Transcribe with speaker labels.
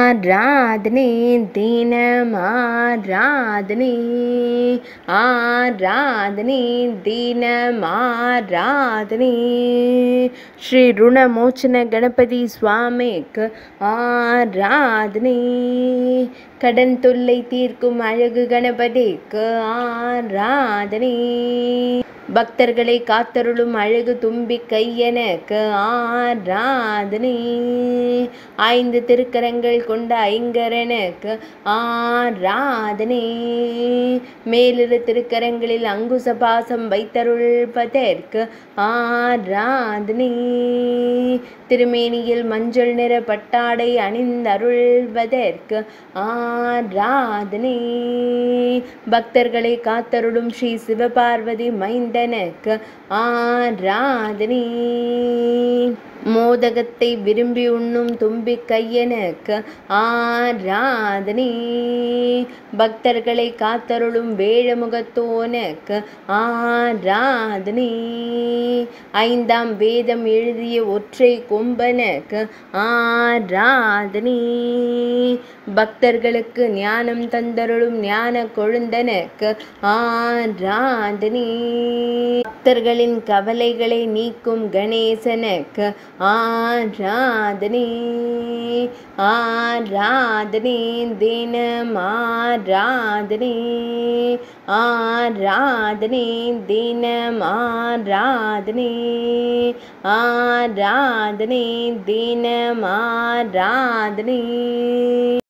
Speaker 1: ஆராதனை தினம் ஆராதனை ஆராதனை தினம் ஆராதனை ஸ்ரீ ருணமோச்சன கணபதி சுவாமிக்கு ஆராதனை கடன் தொல்லை தீர்க்கும் அழகு கணபதிக்கு ஆராதனை பக்தர்களை காத்தருளும் அழகு தும்பி கையனுக்கு ஆராதனை ஐந்து திருக்கரங்கள் கொண்ட ஐங்கரனுக்கு ஆராதனை மேலிரு திருக்கரங்களில் அங்குச பாசம் வைத்தருள்பதற்கு ஆராதனை திருமேனியில் மஞ்சள் நிற பட்டாடை அணிந்தருள்வதற்கு ஆராதனை பக்தர்களை காத்தருளும் ஸ்ரீ சிவபார்வதி மைந்தனுக்கு ஆராதனை மோதகத்தை விரும்பி உண்ணும் தும்பி கையனுக்கு ஆராதனை பக்தர்களை காத்தருளும் வேழமுகத்தோனுக்கு ஆராதனை ஐந்தாம் வேதம் எழுதிய ஒற்றை கொம்பனுக்கு ஆராதனை பக்தர்களுக்கு ஞானம் தந்தருளும் ஞான கொழுந்தனுக்கு ஆராதனை பக்தர்களின் கவலைகளை நீக்கும் கணேசனுக்கு ஆராதனை ஆராதனை தினம் ஆராதனை ஆராதனை தினம் ஆராதனை ஆராதனை தினம் ஆராதனை